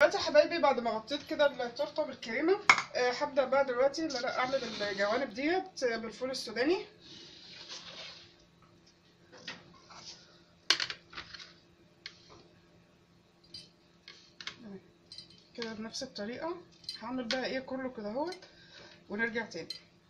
دلوقتي يا حبايبي بعد ما غطيت كده التورته بالكريمه آه، هبدا بقى دلوقتي ان انا اعمل الجوانب ديت بالفول السوداني كده بنفس الطريقه هعمل بقى ايه كله كده اهوت ونرجع تاني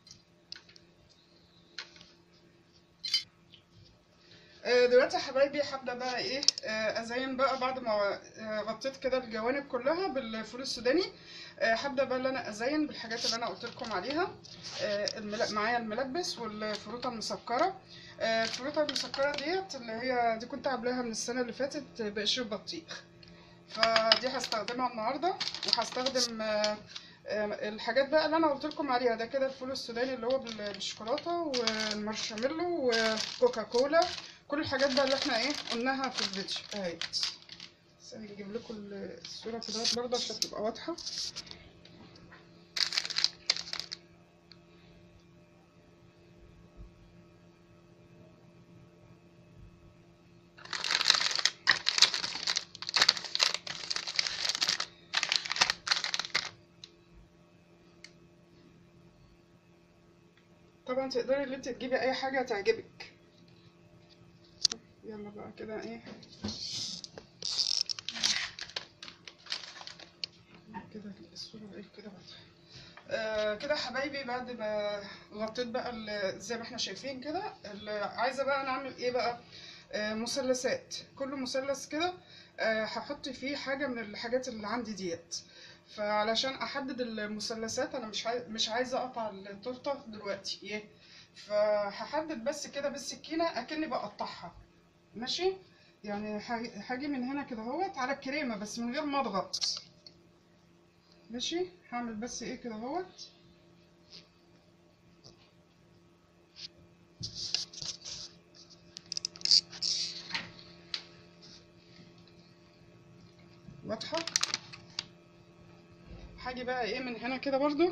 آه، دلوقتي يا حبايبي هبدا بقى ايه آه، ازين بقى بعد ما آه، غطيت كده الجوانب كلها بالفول السوداني آه، هبدا بقى ان انا ازين بالحاجات اللي انا قلت لكم عليها آه، المل- معايا الملبس والفروته المسكره آه، الفروته المسكره ديت اللي هي دي كنت عاملاها من السنه اللي فاتت بقشر بطيخ فدي هستخدمها النهارده وهستخدم آه، آه، الحاجات بقى اللي انا قلت لكم عليها ده كده الفول السوداني اللي هو بال- بالشوكولاته والمارشميلو وكوكا كولا كل الحاجات بقى اللي احنا ايه قلناها في الفيديو اهي بس انا هجيب لكم الصوره كده برضه عشان تبقى واضحه طبعا تقدري ان انت تجيبي اي حاجه تعجبك يلا بقى كده ايه كده الصوره ايه كده واضحه آه كده يا حبايبي بعد ما غطيت بقى ال- زي ما احنا شايفين كده ال- عايزه بقى نعمل ايه بقى آه مثلثات كل مثلث كده آه هحط فيه حاجه من الحاجات اللي عندي ديت فعلشان احدد المثلثات انا مش عايز مش عايزه اقطع التورته دلوقتي ايه فهحدد بس كده بالسكينه اكني بقطعها ماشي يعني ه- هاجي من هنا كده اهوت على الكريمه بس من غير ما اضغط ماشي هعمل بس ايه كده اهوت واضحه هاجي بقى ايه من هنا كده برضو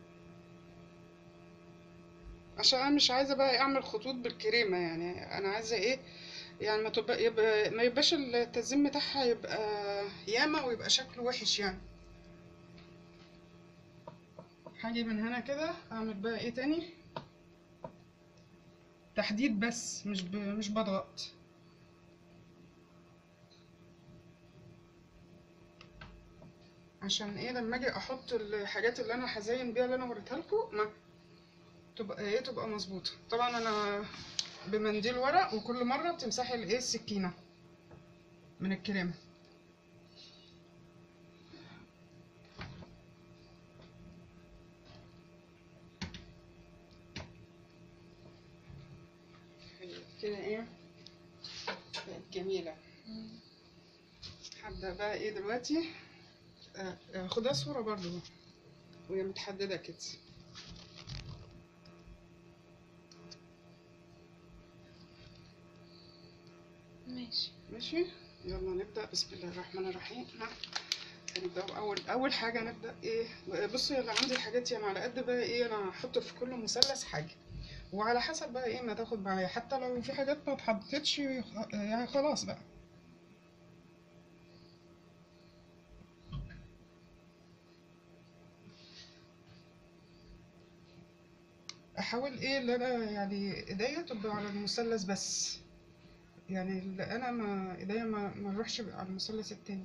عشان انا مش عايزه بقى اعمل خطوط بالكريمه يعني انا عايزه ايه يعني ما تبقى يبقى ما يبقاش التزيين بتاعها يبقى ياما ويبقى شكله وحش يعني هاجي من هنا كده اعمل بقى ايه تاني تحديد بس مش ب... مش بضغط عشان ايه لما اجي احط الحاجات اللي انا هزين بيها اللي انا وريتها لكم ما تبقى ايه تبقى مظبوطه طبعا انا بمنديل ورق وكل مره بتمسحي الايه السكينه من الكريمه كده ايه بقت جميله هبدا بقى ايه دلوقتي آه، آه، خدها صوره برضو وهي متحدده كده ماشي ماشي يلا نبدأ بسم الله الرحمن الرحيم نبدأ أول أول حاجة نبدأ إيه بصوا يلا عندي الحاجات يعني على قد بقى إيه أنا هحط في كل مثلث حاجة وعلى حسب بقى إيه ما تاخد معايا حتى لو في حاجات ما اتحطتش يعني خلاص بقى أحاول إيه اللي أنا يعني إيديا تبقى على المثلث بس يعني اللي انا ما ايديا ما ما نروحش على المثلث التاني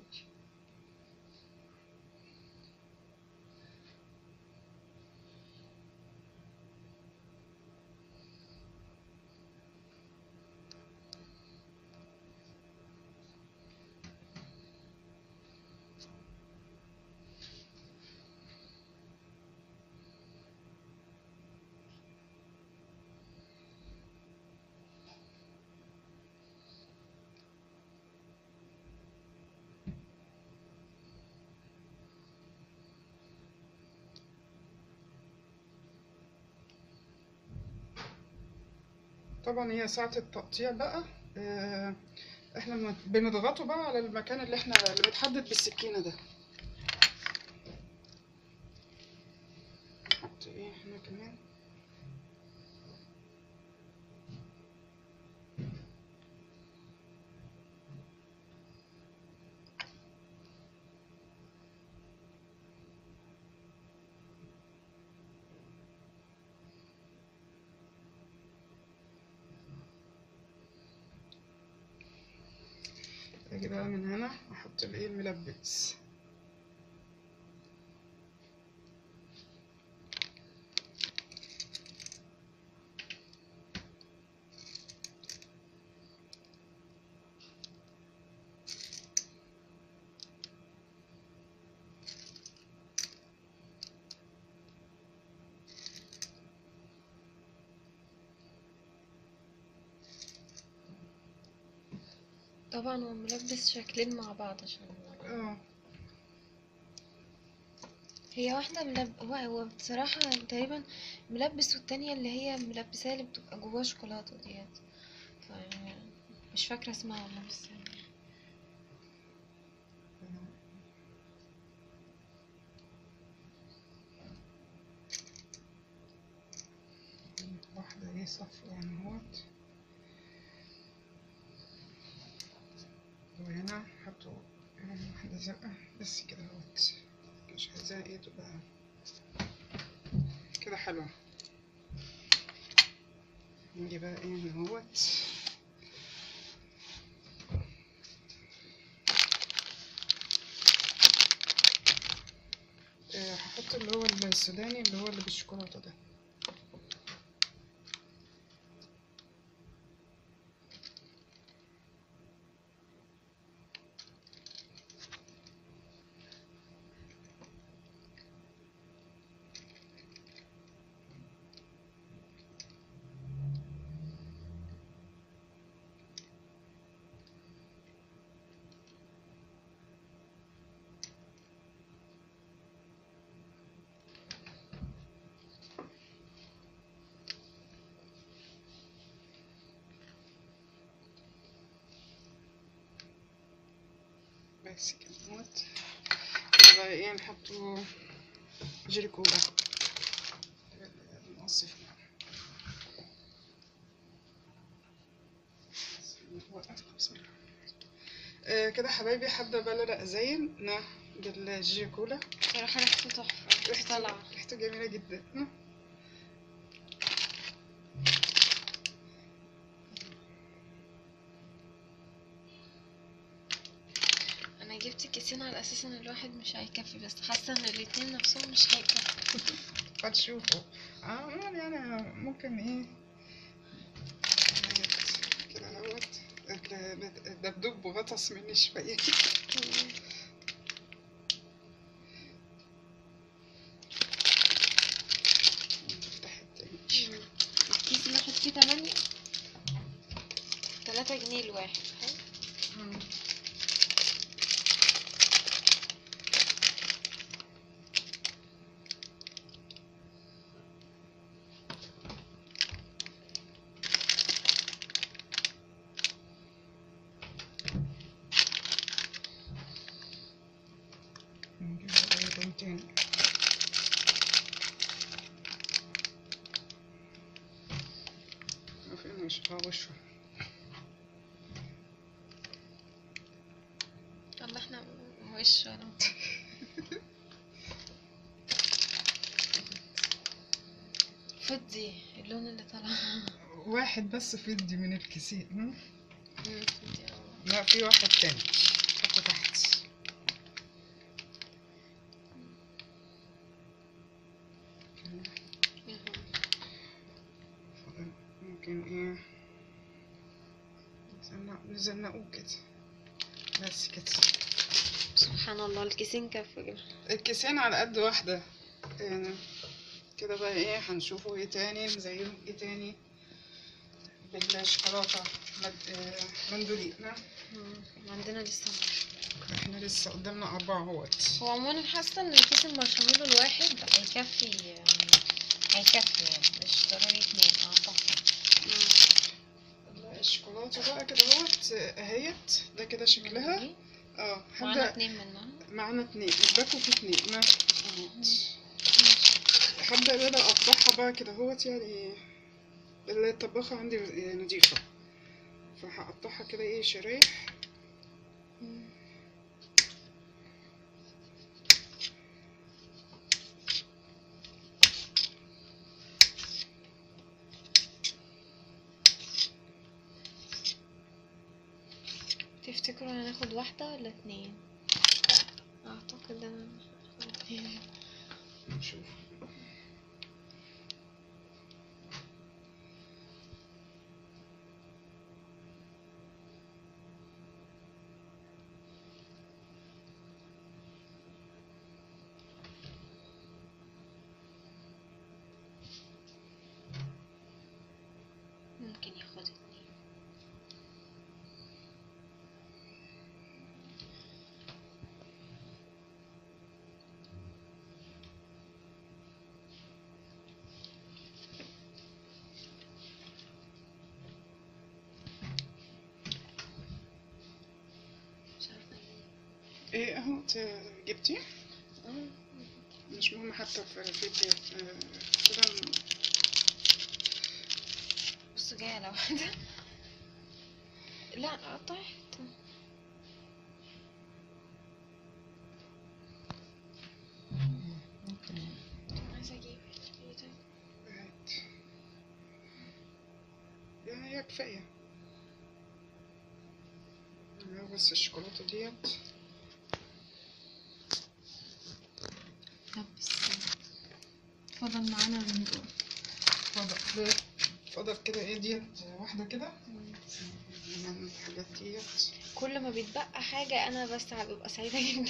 طبعا هي ساعة التقطيع بقى آه، احنا بن- بنضغطه بقى على المكان اللي احنا اللي متحدد بالسكينة ده نحط ايه احنا كمان اجي بقى من هنا احط الايه الملبس طبعا هو ملبس شكلين مع بعض عشان اه هي واحدة ملب... هو هو بصراحة تقريبا ملبس والتانية اللي هي ملبساه اللي بتبقى جواها شوكولاتة ديت ف... مش فاكرة اسمها والله بس واحدة ايه صفرا يعني اهوت وهنا حطوا واحدة زرقاء بس كده اهوت مش عايزاها ايه تبقى كده حلوة نيجي بقى ايه هنا اهوت آه، هحط اللي هو السوداني اللي هو اللي بالشوكولاتة ده بس كده اهوت كده بقى ايه نحطه جيلي كولا نقصف آه كده حبايبي حابة بقى انا ازين بالجيلي كولا بصراحة ريحته تحفة ريحته طالعة ريحته جميلة جدا م? انا جبت كيسين على اساس ان الواحد مش هيكفي بس حاسة ان الاتنين نفسهم مش هيكفي هتشوفوا اه يعني ممكن ايه كده اهوت الدبدوب غطس مني شوية نفتح التاني الكيس الواحد فيه تمانية تلاتة جنيه الواحد مم. نجيب بيضين تاني فين مش وشه الله احنا وش ولا فضي اللون اللي طالع واحد بس فدي من الكيسين مم. مم، فضي اه. لا في واحد تاني حطه تحت ممكن ايه نزنق نزنقوه كده بس كده سبحان الله الكيسين كفوا الكيسين على قد واحدة يعني كده بقى ايه هنشوفه ايه تاني نزينه ايه تاني بالشوكولاتة مد- آه، مندولينا عندنا لسه مارشميلو احنا لسه قدامنا أربعة اهوت هو عموما حاسه ان كيس المارشميلو الواحد هيكفي هيكفي يعني مش ضروري اتنين اعتقد الشوكولاتة بقى كده اهوت اهيت ده كده شكلها اه معانا هبدأ اتنين منها معانا اتنين الباكو في اتنين ما اهوت هبدأ بقى اقطعها بقى كده اهوت يعني الطباخة عندي نضيفة فهقطعها كده ايه شرايح تفتكروا هناخد واحدة ولا اتنين اعتقد انا هاخد اتنين نشوف ممكن ياخد اتنين مش عارفة ايه ايه اهو ت- جبتي اه مش مهم حتى في الفيديو آه، كده م- بص جاية على واحدة لا قطعت عايزة اجيب ايه ده هات. يعني هي كفاية آه، بس الشوكولاتة ديت طب بس اتفضل معانا من دول فضل فضل كده ايه ديت واحدة كده من الحاجات ديت كل ما بيتبقى حاجة أنا بس ببقى سعيدة جدا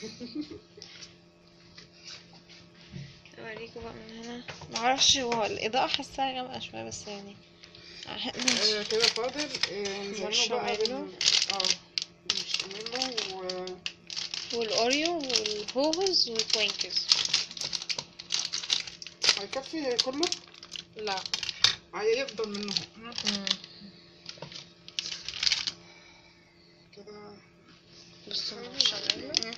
أوريكم بقى من هنا معرفش هو الإضاءة حاساها غامقة شوية بس يعني آه، كده فاضل آه، نزلنا بقى مارشميلو. بال- اه مارشميلو و والأوريو والهوهوز والكوينكس هيكفي كله لا هيفضل منه كده بص يعني المارشميلو إيه؟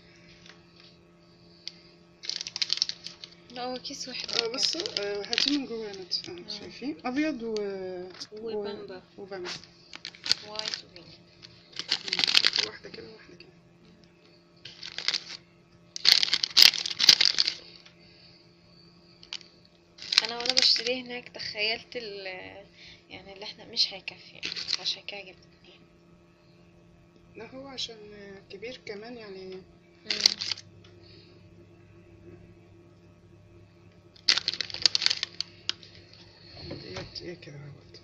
لا هو كيس واحد آه، بص آه، هاتي من جوه نت آه، آه. شايفين ابيض و وبامبا. و- وبامبا وايت وبينك مم. واحده كده واحده كده أنا وأنا بشتريه هناك تخيلت ال يعني اللي احنا مش هيكفي عشان كده جبت اتنين لا هو عشان آه، كبير كمان يعني ديت ايه كده اهوت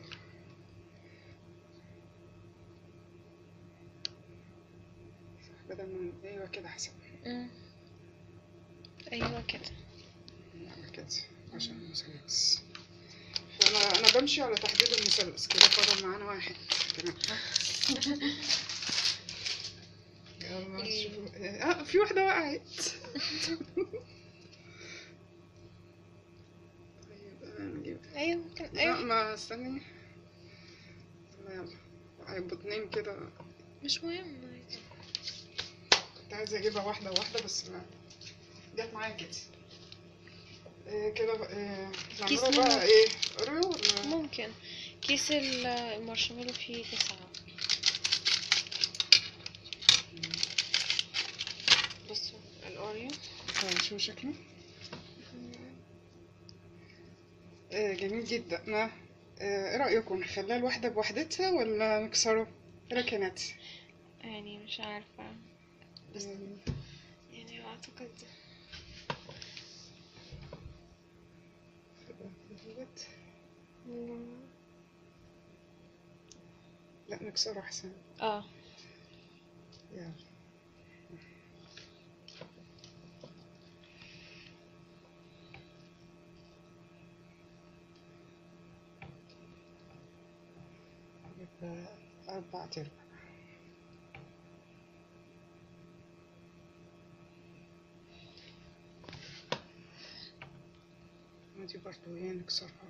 بدل ما ايوه كده احسن مم. أيوة كده نعمل كده عشان المثلث فانا انا بمشي على تحديد المثلث كده فاضل معانا واحد تمام يلا إيه. نشوف اه في واحدة وقعت طيب انا نجيب أيوة ممكن لا أيوة ما استني يلا يلا هيبقوا اتنين كده مش مهم عادي. كنت عايزة اجيبها واحدة واحدة بس لا جت معايا كده إيه كده بقى- إيه كيس نعمله منه. بقى ايه اوريو ولا ممكن كيس ال- المارشميلو فيه تسعة بصوا الأوريو آه، شو شكله آه، جميل جدا ما آه، ايه رأيكم نخليها الواحدة بوحدتها ولا نكسره ايه رأيك يا نات يعني مش عارفة بس مم، يعني أعتقد ديت. لا نكسره احسن اه يلا يبقى أربعة أرباع ودي برضو ايه نكسرها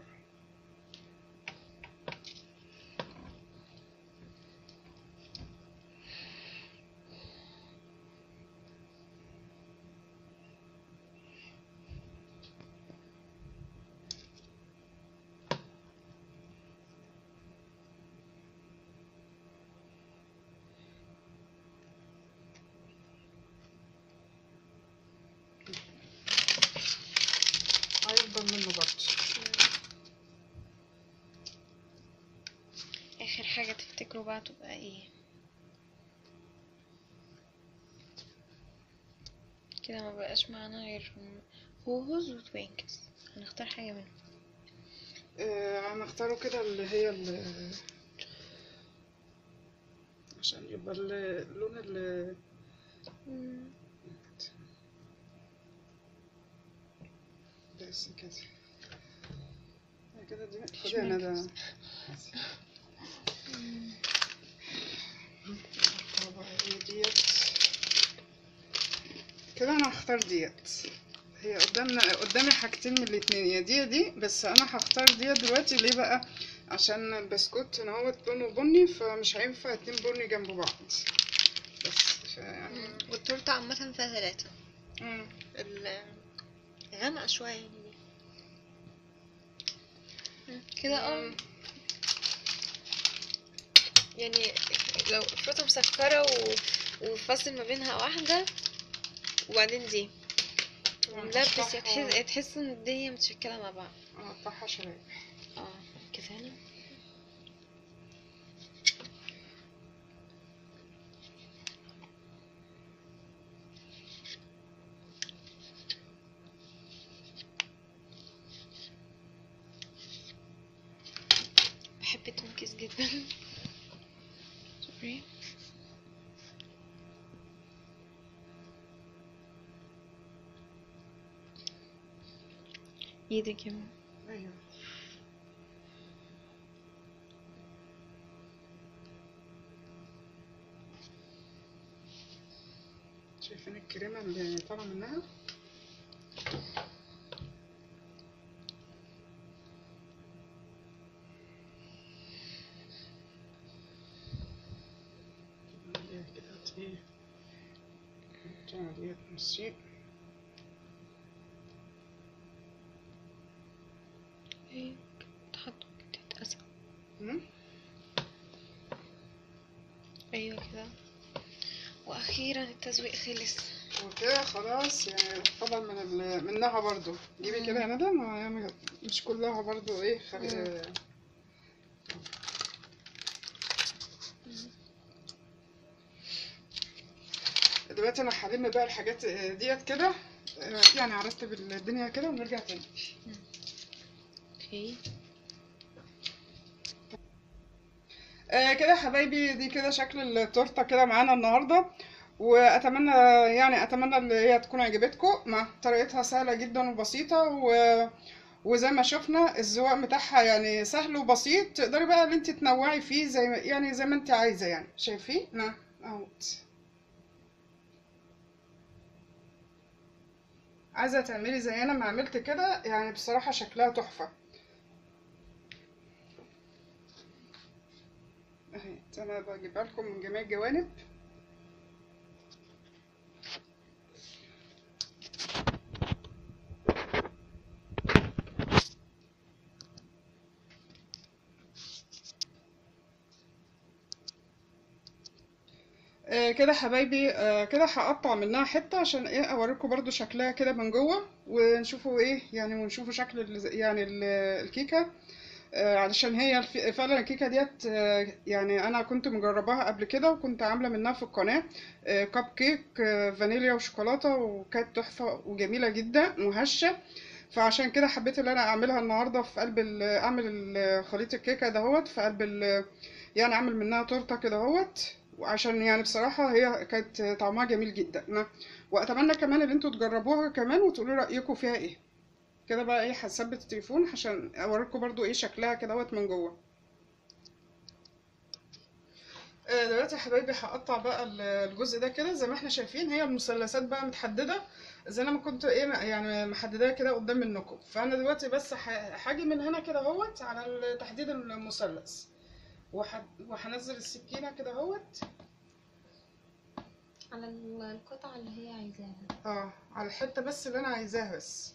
هيفضل منه برضو آخر حاجة تفتكروا بقى تبقى ايه كده ما بقاش معانا غير هوهوز وتوينكس هنختار حاجة منهم آه، هنختاره كده اللي هي ال عشان يبقى ال- اللون ال بس كده آه، كده دي خدي يا ندى طبعا هي ديت كده انا هختار ديت هي قدامنا قدامي حاجتين من الاتنين يا دي يا دي بس انا هختار ديت دلوقتي ليه بقى عشان البسكوت ان هو لونه بني فمش هينفع اتنين بني جنب بعض بس ف- يعني والتورتة عامة فيها ثلاثة مم. غامقة شوية يعني دي كده اه مم. يعني لو فروتة مسكرة و... وفاصل ما بينها واحدة وبعدين دي وملبس هقطعها- تحس تحس ان الدنيا متشكلة مع بعض هقطعها شرايح اه كده هنا بحب التونكس جدا سوري ايدك يا ماما ايوه شايفين الكريمة اللي طالعة منها هي كده ايه نحطها ديت نصين ايه تحط تتقسم مم. ايوه كده واخيرا التزويق خلص وكده خلاص يعني طبعا من ال... منها برضو جيبي كده يا ندى ما يعني مش كلها برضو ايه خلي... مم. دلوقتي انا هلم بقى الحاجات ديت كده يعني هرتب الدنيا كده ونرجع تاني اوكي آه كده يا حبايبي دي كده شكل التورته كده معانا النهارده واتمنى يعني اتمنى ان هي تكون عجبتكم مع طريقتها سهله جدا وبسيطه و وزي ما شفنا الذوق بتاعها يعني سهل وبسيط تقدري بقى ان انت تنوعي فيه زي ما يعني زي ما انت عايزه يعني شايفين نعم اهوت عايزه تعملي زي انا ما عملت كده يعني بصراحه شكلها تحفه اهي انا بجيبها لكم من جميع الجوانب آه كده حبايبي آه كده هقطع منها حته عشان ايه اوريكم برضو شكلها كده من جوه ونشوفوا ايه يعني ونشوفوا شكل ال- يعني ال- الكيكه آه، علشان هي الف- فعلا الكيكه ديت آه، يعني انا كنت مجرباها قبل كده وكنت عامله منها في القناه آه، كب كيك آه، فانيليا وشوكولاته وكانت تحفه وجميله جدا وهشه فعشان كده حبيت ان انا اعملها النهارده في قلب ال- اعمل ال- خليط الكيكه دهوت في قلب ال- يعني اعمل منها تورته كده اهوت وعشان يعني بصراحه هي كانت طعمها جميل جدا نا- واتمنى كمان ان انتوا تجربوها كمان وتقولوا رايكم فيها ايه كده بقى ايه هثبت التليفون عشان اوريكم برضو ايه شكلها كده اهوت من جوه آه، دلوقتي يا حبايبي هقطع بقى ال- الجزء ده كده زي ما احنا شايفين هي المثلثات بقى متحدده زي انا ما كنت ايه يعني محدداها كده قدام منكم فانا دلوقتي بس ح- هاجي من هنا كده اهوت على ال- تحديد المثلث وح- وهنزل السكينه كده اهوت على القطعة اللي هي عايزاها اه على الحته بس اللي انا عايزاها بس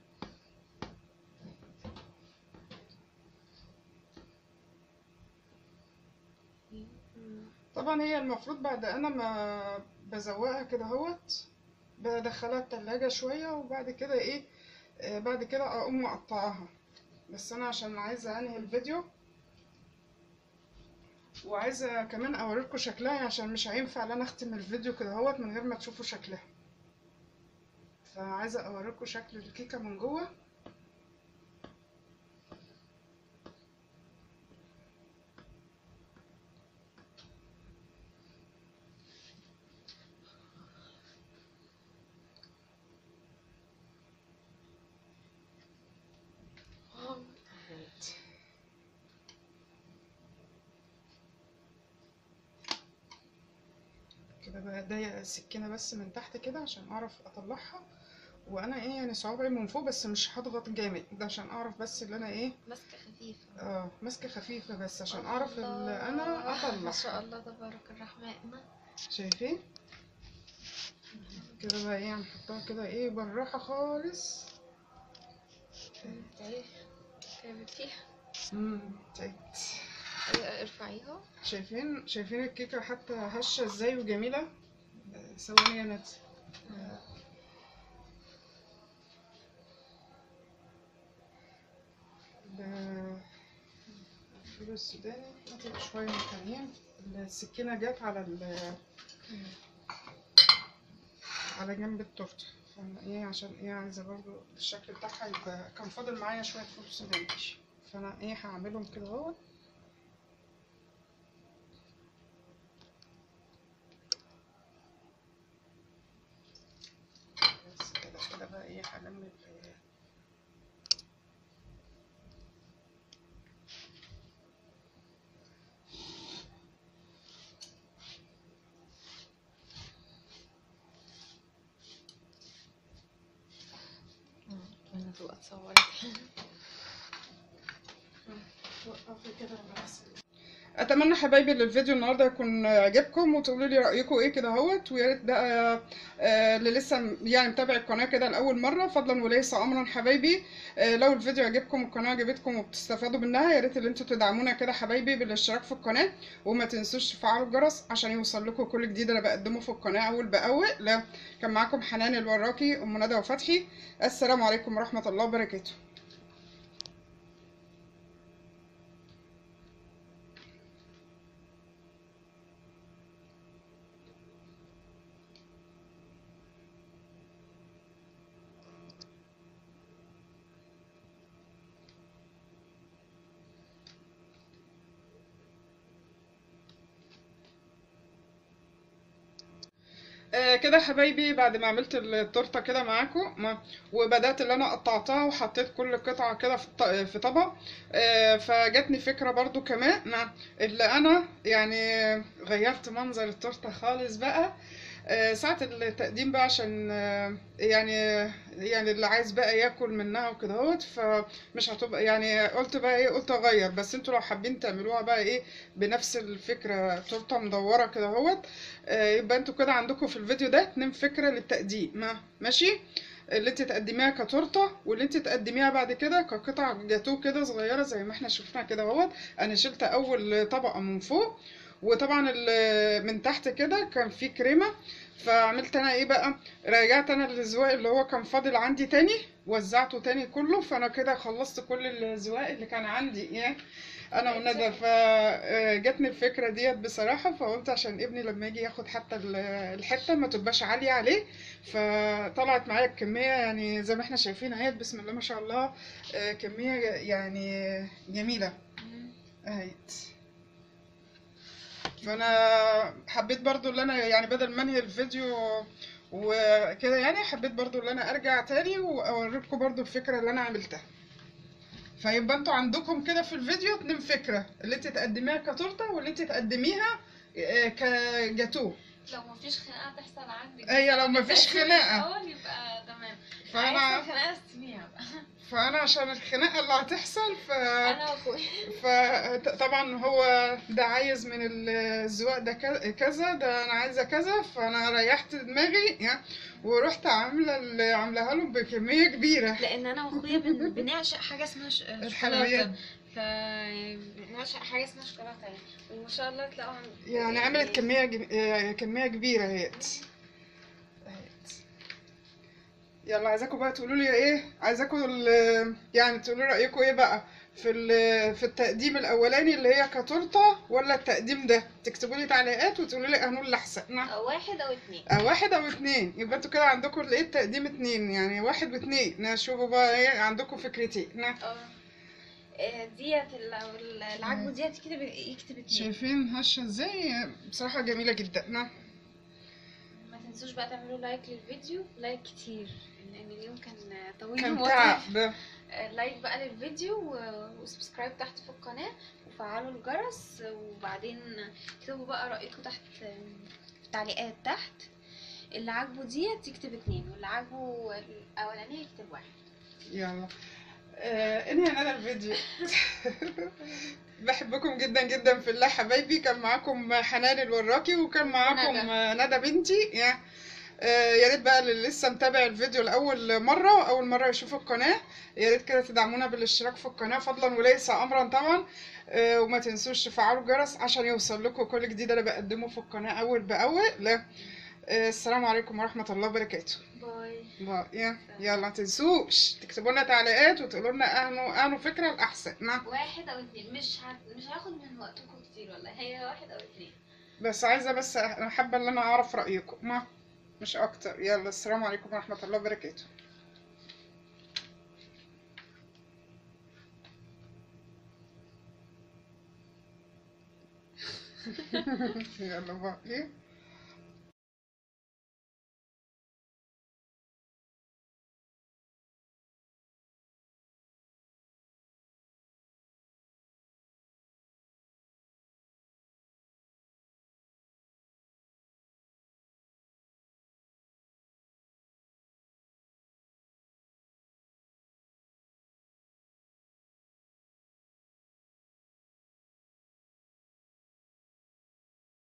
طبعا هي المفروض بعد انا ما بزوقها كده اهوت بدخلها التلاجة شوية وبعد كده ايه آه بعد كده اقوم مقطعاها بس انا عشان عايزة انهي الفيديو وعايزة كمان اوريكم شكلها عشان مش هينفع ان انا اختم الفيديو كده اهوت من غير ما تشوفوا شكلها فعايزه اوريكم شكل الكيكه من جوه كده بقى ضيق السكينه بس من تحت كده عشان اعرف اطلعها وانا ايه يعني صوابعي من فوق بس مش هضغط جامد ده عشان اعرف بس اللي انا ايه ماسكة خفيفة اه ماسكه خفيفه بس عشان اعرف اللي انا الله، ما اطلع شاء الله تبارك الرحمن شايفين كده بقى ايه هنحطها كده ايه بالراحه خالص ايه تعبت فيها امم تعبت ايوه ارفعيها شايفين شايفين الكيكه حتى هشه ازاي وجميله آه، ثواني يا نت آه. ب- الفول السوداني نطلع شويه مكانين السكينه جت على ال على جنب التورته فانا ايه عشان ايه عايزه برضو الشكل بتاعها يبقى كان فاضل معايا شويه فول سوداني فانا ايه هعملهم كده اهوت بس كده كده بقى ايه هلم ال- انا تبقى اتصورت وقفي كده بس. اتمنى حبايبي ان الفيديو النهارده يكون عجبكم وتقولوا لي رايكم ايه كده اهوت ويا ريت بقى آه، اللي لسه يعني متابع القناه كده لاول مره فضلا وليس امرا حبايبي آه، لو الفيديو عجبكم والقناه عجبتكم وبتستفادوا منها يا ريت ان انتوا تدعمونا كده حبايبي بالاشتراك في القناه وما تنسوش تفعلوا الجرس عشان يوصل لكم كل جديد انا بقدمه في القناه اول باول لا كان معاكم حنان الوراكي ام ندى وفتحي السلام عليكم ورحمه الله وبركاته آه كده يا حبايبي بعد ما عملت التورته كده معاكم ما- وبدات اللي انا قطعتها وحطيت كل قطعه كده في الط- في طبق آه فجاتني فكره برضو كمان ما- اللي انا يعني غيرت منظر التورته خالص بقى آه ساعة التقديم بقى عشان آه يعني يعني اللي عايز بقى ياكل منها وكده اهوت فمش هتبقى يعني قلت بقى ايه قلت اغير بس انتوا لو حابين تعملوها بقى ايه بنفس الفكرة تورته مدورة كده اهوت آه، يبقى انتوا كده عندكم في الفيديو ده اتنين فكرة للتقديم ما ماشي اللي انت تقدميها كتورته واللي انت تقدميها بعد كده كقطع جاتوه كده صغيره زي ما احنا شفنا كده اهوت انا شلت اول طبقه من فوق وطبعا ال- من تحت كده كان في كريمه فعملت انا ايه بقى رجعت انا الزواق اللي هو كان فاضل عندي تاني وزعته تاني كله فانا كده خلصت كل الزواق اللي كان عندي يعني انا وندى فجاتني الفكره ديت بصراحه فقلت عشان ابني لما يجي ياخد حتى ال- الحته ما تبقاش عاليه عليه فطلعت معايا الكميه يعني زي ما احنا شايفين اهيت بسم الله ما شاء الله آه، كميه يعني جميله اهيت فانا حبيت برضو اللي انا يعني بدل ما انهي الفيديو وكده يعني حبيت برضو اللي انا ارجع تاني واوريكم برضو الفكره اللي انا عملتها فيبقى انتوا عندكم كده في الفيديو اتنين فكره اللي انت تقدميها كتورته واللي انت تقدميها آه، كجاتوه لو مفيش خناقه تحصل عندك هي لو مفيش خناقة. الاول يبقى تمام فانا عايزة خناقه استنيها بقى فانا عشان الخناقه اللي هتحصل ف انا واخويا فطبعا هو ده عايز من الزواق ده ك- كذا ده انا عايزه كذا فانا ريحت دماغي يعني ورحت عامله ال- عاملاها له بكميه كبيره لان انا واخويا بن- بنعشق حاجه اسمها ش- الحلويات. شوكولاته ف بنعشق حاجه اسمها شوكولاته يعني وما شاء الله تلاقوا عم- يعني عملت كميه جم... آه، كميه كبيره اهيت اهيت يلا عايزاكم بقى تقولوا لي ايه عايزاكم ال- يعني تقولوا رايكم ايه بقى في ال- في التقديم الاولاني اللي هي كتورته ولا التقديم ده تكتبوا لي تعليقات وتقولوا لي انو اللي احسن نعم. أو واحد أو اتنين آه، واحد او اتنين يبقى انتوا كده عندكم الايه التقديم اتنين يعني واحد واتنين نشوفوا بقى ايه عندكم فكرتين نعم. اه آه، ديت لو العجبه ديت يكتب يكتب اتنين شايفين هشه ازاي بصراحه جميله جدا نعم. ما تنسوش بقى تعملوا لايك للفيديو لايك كتير لان اليوم كان طويل كان ومتعب. تعب ده آه، لايك بقى للفيديو و- وسبسكرايب تحت في القناة وفعلوا الجرس وبعدين اكتبوا بقى رأيكم تحت آم، في التعليقات تحت اللي عاجبه ديت يكتب اتنين واللي عاجبه الأولانية يكتب واحد يلا آه انهي ندى الفيديو بحبكم جدا جدا في الله حبايبي كان معاكم حنان الوراكي وكان معاكم ندى. آه، ندى بنتي يا آه، يا ريت بقى اللي لسه متابع الفيديو لاول مره اول مره يشوف القناه يا ريت كده تدعمونا بالاشتراك في القناه فضلا وليس امرا طبعا آه، وما تنسوش تفعلوا الجرس عشان يوصل لكم كل جديد انا بقدمه في القناه اول باول لا آه، السلام عليكم ورحمه الله وبركاته باي باي يا- يلا ما تنسوش تكتبوا لنا تعليقات وتقولوا لنا انو انو فكره الاحسن نعم واحد أو اتنين مش ه... مش هاخد من وقتكم كتير والله هي واحد أو اتنين بس عايزه بس انا حابه ان انا اعرف رايكم ما مش اكتر يلا السلام عليكم ورحمه الله وبركاته يلا باي